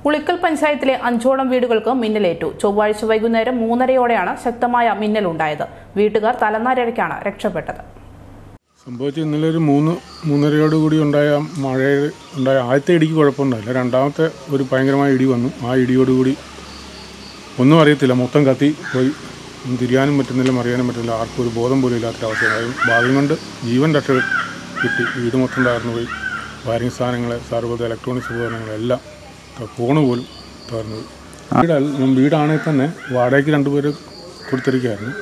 പുളിക്കൽ പഞ്ചായത്തിലെ അഞ്ചോളം വീടുകൾക്ക് മിന്നലേറ്റു ചൊവ്വാഴ്ച വൈകുന്നേരം മൂന്നരയോടെയാണ് ശക്തമായ മിന്നലുണ്ടായത് വീട്ടുകാർ തലനാരിഴയ്ക്കാണ് രക്ഷപ്പെട്ടത് സംഭവിച്ചത് ഇന്നലെ ഒരു മൂന്ന് മൂന്നരയോട് കൂടി ഉണ്ടായ മഴയിൽ ഉണ്ടായ ആദ്യത്തെ ഇടിക്ക് കുഴപ്പമൊന്നുമില്ല രണ്ടാമത്തെ ഒരു ഭയങ്കരമായ ഇടി വന്നു ആ ഇടിയോടുകൂടി ഒന്നും അറിയത്തില്ല മൊത്തം കത്തി പോയി ഒന്നും തിരിയാനും പറ്റുന്നില്ല മറിയാനും പറ്റില്ല ആർക്കും ഒരു ബോധം പോലും ഇല്ലാത്തൊരവസ്ഥയായി ഭാഗ്യം കൊണ്ട് ജീവൻ രക്ഷ കിട്ടി വീട് മൊത്തം തകർന്നു പോയി വയറിംഗ് സാധനങ്ങൾ സർവ്വത ഇലക്ട്രോണിക്സ് ഉപകരണങ്ങളെല്ലാം ഫോണ് പോലും തകർന്നു പോയി വീടല്ല വീടാണെങ്കിൽ തന്നെ വാടകയ്ക്ക് രണ്ടുപേര് കൊടുത്തിരിക്കുകയായിരുന്നു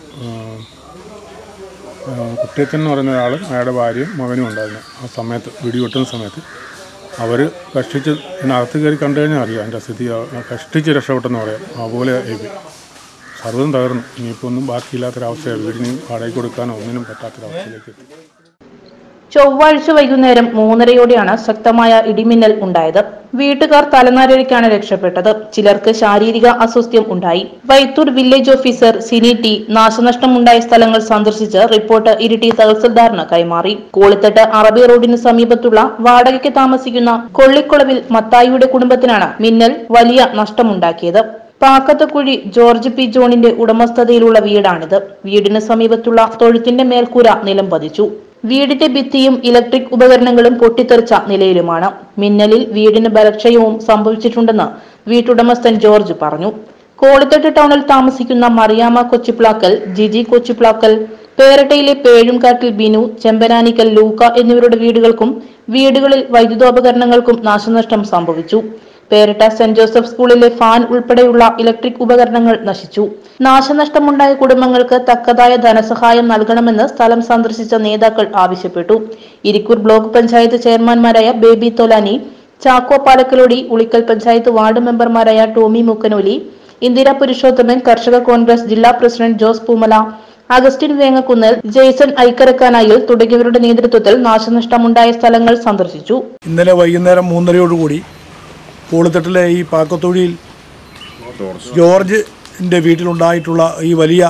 കുട്ടിയച്ചൻ എന്ന് പറയുന്ന ഒരാൾ അയാളുടെ ഭാര്യയും മകനും ഉണ്ടായിരുന്നു ആ സമയത്ത് വെടിവെട്ടുന്ന സമയത്ത് അവർ കഷ്ടിച്ച് ഇതിനകത്ത് കയറി കണ്ടു കഴിഞ്ഞാൽ അറിയാം അതിൻ്റെ സ്ഥിതി ആ കഷ്ടിച്ച് രക്ഷപ്പെട്ടെന്ന് പറയാം അതുപോലെ ആയിപ്പോയി സർവ്വതും തകർന്നു ഇനിയിപ്പോൾ ഒന്നും ബാക്കിയില്ലാത്തൊരവസ്ഥയാണ് വീടിന് വാടകയ്ക്ക് കൊടുക്കാനോ ഒന്നിനും പറ്റാത്തൊരവസ്ഥയിലേക്ക് എത്തി ചൊവ്വാഴ്ച വൈകുന്നേരം മൂന്നരയോടെയാണ് ശക്തമായ ഇടിമിന്നൽ ഉണ്ടായത് വീട്ടുകാർ തലനാരിഴയ്ക്കാണ് രക്ഷപ്പെട്ടത് ചിലർക്ക് ശാരീരിക അസ്വസ്ഥ്യം ഉണ്ടായി Vythoor village officer Sini T നാശനഷ്ടമുണ്ടായ സ്ഥലങ്ങൾ സന്ദർശിച്ച് റിപ്പോർട്ട് ഇരിട്ടി തഹസിൽദാറിന് കൈമാറി കോളിത്തട്ട് അറബി റോഡിന് സമീപത്തുള്ള വാടകയ്ക്ക് താമസിക്കുന്ന കൊള്ളിക്കുളവിൽ മത്തായിയുടെ കുടുംബത്തിനാണ് മിന്നൽ വലിയ നഷ്ടമുണ്ടാക്കിയത് പാക്കത്തക്കുഴി ജോർജ് പി ജോണിന്റെ ഉടമസ്ഥതയിലുള്ള വീടാണിത് വീടിന് സമീപത്തുള്ള തൊഴുത്തിന്റെ മേൽക്കൂര നിലം പതിച്ചു വീടിന്റെ ഭിത്തിയും ഇലക്ട്രിക് ഉപകരണങ്ങളും പൊട്ടിത്തെറിച്ച നിലയിലുമാണ് മിന്നലിൽ വീടിന് ബലക്ഷയവും സംഭവിച്ചിട്ടുണ്ടെന്ന് വീട്ടുടമസ്ഥൻ ജോർജ് പറഞ്ഞു കോളിത്തട്ട് ടൗണിൽ താമസിക്കുന്ന മറിയാമ്മ കൊച്ചിപ്ലാക്കൽ ജിജി കൊച്ചിപ്ലാക്കൽ പേരട്ടയിലെ പേഴുംകാട്ടിൽ ബിനു ചെമ്പനാനിക്കൽ ലൂക്ക എന്നിവരുടെ വീടുകൾക്കും വീടുകളിൽ വൈദ്യുതോപകരണങ്ങൾക്കും നാശനഷ്ടം സംഭവിച്ചു പേരിട്ട സെന്റ് ജോസഫ് സ്കൂളിലെ ഫാൻ ഉൾപ്പെടെയുള്ള ഇലക്ട്രിക് ഉപകരണങ്ങൾ നശിച്ചു നാശനഷ്ടമുണ്ടായ കുടുംബങ്ങൾക്ക് തക്കതായ ധനസഹായം നൽകണമെന്ന് സ്ഥലം സന്ദർശിച്ച നേതാക്കൾ ആവശ്യപ്പെട്ടു ഇരിക്കൂർ ബ്ലോക്ക് പഞ്ചായത്ത് ചെയർമാൻമാരായ ബേബി തൊലാനി ചാക്കോ പാലക്കലോടി ഉളിക്കൽ പഞ്ചായത്ത് വാർഡ് മെമ്പർമാരായ ടോമി മുക്കനോലി ഇന്ദിര പുരുഷോത്തമൻ കർഷക കോൺഗ്രസ് ജില്ലാ president Jose Poomala Augustine Vengakkunnel Jason Aikkarakkanayil തുടങ്ങിയവരുടെ നേതൃത്വത്തിൽ നാശനഷ്ടമുണ്ടായ സ്ഥലങ്ങൾ സന്ദർശിച്ചു ഇന്നലെ വൈകുന്നേരം മൂന്നരയോടുകൂടി പൂളിത്തട്ടിലെ ഈ പാക്കത്തൊഴിയിൽ ജോർജിൻ്റെ വീട്ടിലുണ്ടായിട്ടുള്ള ഈ വലിയ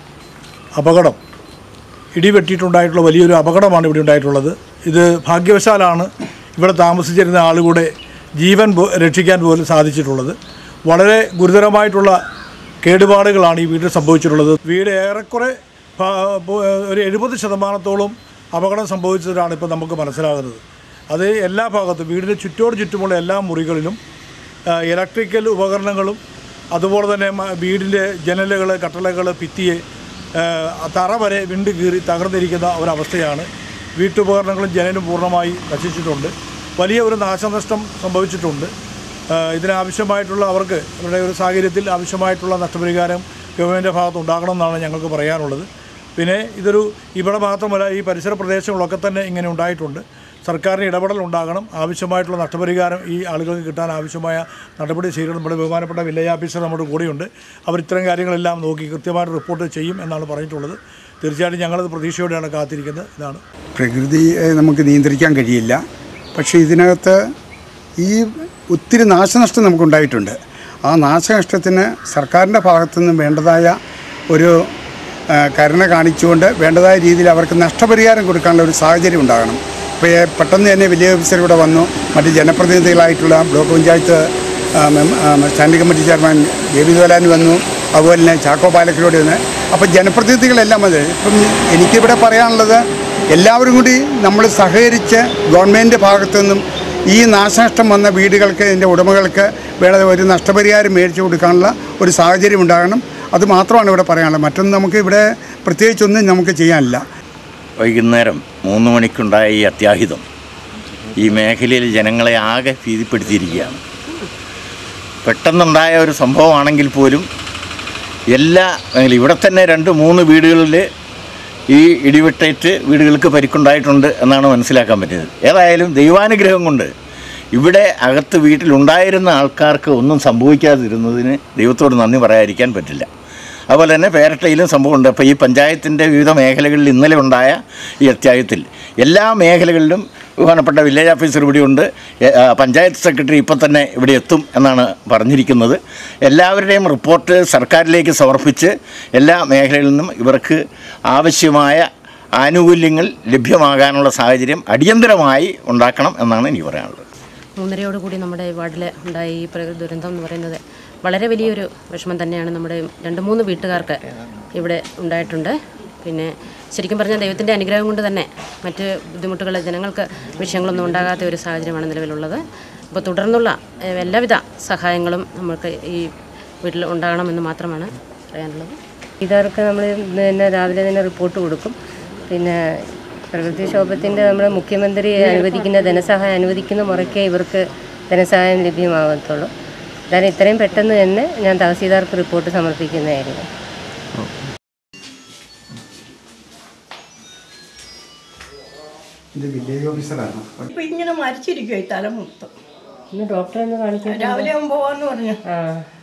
അപകടം ഇടിവെട്ടിയിട്ടുണ്ടായിട്ടുള്ള വലിയൊരു അപകടമാണ് ഇവിടെ ഉണ്ടായിട്ടുള്ളത് ഇത് ഭാഗ്യവശാലാണ് ഇവിടെ താമസിച്ചിരുന്ന ആളുകൂടെ ജീവൻ പോ- രക്ഷിക്കാൻ പോലും സാധിച്ചിട്ടുള്ളത് വളരെ ഗുരുതരമായിട്ടുള്ള കേടുപാടുകളാണ് ഈ വീട്ടിൽ സംഭവിച്ചിട്ടുള്ളത് വീട് ഏറെക്കുറെ ഭ- പോ- ഒരു എഴുപത് ശതമാനത്തോളം അപകടം സംഭവിച്ചതാണ് ഇപ്പോൾ നമുക്ക് മനസ്സിലാകുന്നത് അത് എല്ലാ ഭാഗത്തും വീടിന് ചുറ്റോട് ചുറ്റുമുള്ള എല്ലാ മുറികളിലും ആ, ഇലക്ട്രിക്കൽ ഉപകരണങ്ങളും അതുപോലെ തന്നെ മ- വീടിൻ്റെ ജനലുകൾ കട്ടളകൾ ഭിത്തിയെ ആ, തറ വരെ വിണ്ട് കീറി തകർന്നിരിക്കുന്ന ഒരവസ്ഥയാണ് വീട്ടുപകരണങ്ങളും ജനലും പൂർണ്ണമായി നശിച്ചിട്ടുണ്ട് വലിയ ഒരു നാശനഷ്ടം സംഭവിച്ചിട്ടുണ്ട് ആ, ഇതിനാവശ്യമായിട്ടുള്ള അവർക്ക് അവരുടെ ഒരു സാഹചര്യത്തിൽ ആവശ്യമായിട്ടുള്ള നഷ്ടപരിഹാരം ഗവൺമെൻറ്റിൻ്റെ ഭാഗത്ത് ഉണ്ടാകണമെന്നാണ് ഞങ്ങൾക്ക് പറയാനുള്ളത് പിന്നെ ഇതൊരു ഇവിടെ മാത്രമല്ല ഈ പരിസര പ്രദേശങ്ങളൊക്കെ തന്നെ ഇങ്ങനെ ഉണ്ടായിട്ടുണ്ട് സർക്കാരിന് ഇടപെടൽ ഉണ്ടാകണം ആവശ്യമായിട്ടുള്ള നഷ്ടപരിഹാരം ഈ ആളുകൾക്ക് കിട്ടാൻ ആവശ്യമായ നടപടി സ്വീകരിക്കണം നമ്മുടെ ബഹുമാനപ്പെട്ട വില്ലേജ് ഓഫീസർ നമ്മുടെ കൂടെയുണ്ട് അവർ ഇത്തരം കാര്യങ്ങളെല്ലാം നോക്കി കൃത്യമായിട്ട് റിപ്പോർട്ട് ചെയ്യും എന്നാണ് പറഞ്ഞിട്ടുള്ളത് തീർച്ചയായിട്ടും ഞങ്ങളത് പ്രതീക്ഷയോടെയാണ് കാത്തിരിക്കുന്നത് ഇതാണ് പ്രകൃതിയെ നമുക്ക് നിയന്ത്രിക്കാൻ കഴിയില്ല പക്ഷേ ഇതിനകത്ത് ഈ ഒത്തിരി നാശനഷ്ടം നമുക്കുണ്ടായിട്ടുണ്ട് ആ നാശനഷ്ടത്തിന് സർക്കാരിൻ്റെ ഭാഗത്തു നിന്നും വേണ്ടതായ ഒരു ആ, കരുണ കാണിച്ചുകൊണ്ട് വേണ്ടതായ രീതിയിൽ അവർക്ക് നഷ്ടപരിഹാരം കൊടുക്കാനുള്ള ഒരു സാഹചര്യം ഉണ്ടാകണം ഇപ്പോൾ ഏ, പെട്ടെന്ന് തന്നെ വലിയ ഓഫീസർ ഇവിടെ വന്നു മറ്റ് ജനപ്രതിനിധികളായിട്ടുള്ള ബ്ലോക്ക് പഞ്ചായത്ത് ആ, മെം- ആ, standing committee chairman Baby Dolan വന്നു അതുപോലെ തന്നെ ചാക്കോ പാലക്കിലൂടെ വന്ന് അപ്പോൾ ജനപ്രതിനിധികളെല്ലാം അത് ഇപ്പം എനിക്കിവിടെ പറയാനുള്ളത് എല്ലാവരും കൂടി നമ്മൾ സഹകരിച്ച് ഗവൺമെൻറ് ഭാഗത്തു നിന്നും ഈ നാശനഷ്ടം വന്ന വീടുകൾക്ക് ഇതിൻ്റെ ഉടമകൾക്ക് വേണ്ട ഒരു നഷ്ടപരിഹാരം മേടിച്ചു കൊടുക്കാനുള്ള ഒരു സാഹചര്യം ഉണ്ടാകണം അത് മാത്രമാണ് ഇവിടെ പറയാനുള്ളത് മറ്റൊന്നും നമുക്ക് ഇവിടെ പ്രത്യേകിച്ചൊന്നും നമുക്ക് ചെയ്യാനില്ല വൈകുന്നേരം മൂന്ന് മണിക്കുണ്ടായ ഈ അത്യാഹിതം ഈ മേഖലയിൽ ജനങ്ങളെ ആകെ ഭീതിപ്പെടുത്തിയിരിക്കുകയാണ് പെട്ടെന്നുണ്ടായ ഒരു സംഭവമാണെങ്കിൽ പോലും എല്ലാ മേഖല ഇവിടെ തന്നെ രണ്ട് മൂന്ന് വീടുകളിൽ ഈ ഇടിവെട്ടേറ്റ് വീടുകൾക്ക് പരിക്കുണ്ടായിട്ടുണ്ട് എന്നാണ് മനസ്സിലാക്കാൻ പറ്റിയത് ഏതായാലും ദൈവാനുഗ്രഹം കൊണ്ട് ഇവിടെ അകത്ത് വീട്ടിലുണ്ടായിരുന്ന ആൾക്കാർക്ക് ഒന്നും സംഭവിക്കാതിരുന്നതിന് ദൈവത്തോട് നന്ദി പറയാതിരിക്കാൻ പറ്റില്ല അതുപോലെ തന്നെ പേരട്ടയിലും സംഭവമുണ്ട് അപ്പോൾ ഈ പഞ്ചായത്തിൻ്റെ വിവിധ മേഖലകളിൽ ഇന്നലെ ഉണ്ടായ ഈ അത്യായത്തിൽ എല്ലാ മേഖലകളിലും ബഹുമാനപ്പെട്ട വില്ലേജ് ഓഫീസർ ഇവിടെയുണ്ട് എ- ആ, പഞ്ചായത്ത് സെക്രട്ടറി ഇപ്പം തന്നെ ഇവിടെ എത്തും എന്നാണ് പറഞ്ഞിരിക്കുന്നത് എല്ലാവരുടെയും റിപ്പോർട്ട് സർക്കാരിലേക്ക് സമർപ്പിച്ച് എല്ലാ മേഖലകളിൽ നിന്നും ഇവർക്ക് ആവശ്യമായ ആനുകൂല്യങ്ങൾ ലഭ്യമാകാനുള്ള സാഹചര്യം അടിയന്തരമായി ഉണ്ടാക്കണം എന്നാണ് എനിക്ക് പറയാനുള്ളത് മൂന്നരയോടുകൂടി നമ്മുടെ വാർഡിൽ ഉണ്ടായ ഈ പ്രകൃതി ദുരന്തം എന്ന് പറയുന്നത് വളരെ വലിയൊരു വിഷമം തന്നെയാണ് നമ്മുടെ രണ്ട് മൂന്ന് വീട്ടുകാർക്ക് ഇവിടെ ഉണ്ടായിട്ടുണ്ട് പിന്നെ ശരിക്കും പറഞ്ഞാൽ ദൈവത്തിൻ്റെ അനുഗ്രഹം കൊണ്ട് തന്നെ മറ്റ് ബുദ്ധിമുട്ടുകൾ ജനങ്ങൾക്ക് വിഷയങ്ങളൊന്നും ഉണ്ടാകാത്ത ഒരു സാഹചര്യമാണ് നിലവിലുള്ളത് അപ്പോൾ തുടർന്നുള്ള ഏഹ്, എല്ലാവിധ സഹായങ്ങളും നമുക്ക് ഈ വീട്ടിൽ ഉണ്ടാകണമെന്ന് മാത്രമാണ് പറയാനുള്ളത് ഇതവർക്ക് നമ്മൾ പിന്നെ രാവിലെ തന്നെ റിപ്പോർട്ട് കൊടുക്കും പിന്നെ പ്രകൃതിക്ഷോഭത്തിൻ്റെ നമ്മുടെ മുഖ്യമന്ത്രി അനുവദിക്കുന്ന ധനസഹായം അനുവദിക്കുന്ന മുറയ്ക്കേ ഇവർക്ക് ധനസഹായം ലഭ്യമാകത്തുള്ളൂ എന്തായാലും ഇത്രയും പെട്ടെന്ന് തന്നെ ഞാൻ തഹസീൽദാർക്ക് റിപ്പോർട്ട് സമർപ്പിക്കുന്നതായിരിക്കും ഇത് വില്ലേജ് ഓഫീസറാണ് ഇപ്പൊ ഇങ്ങനെ മരിച്ചിരിക്കുവോ ഈ തല മൊത്തം ഇന്ന് ഡോക്ടറെ ഒന്ന് കാണിക്കാൻ രാവിലെ ആകുമ്പോൾ പോവാന്ന് പറഞ്ഞു ആ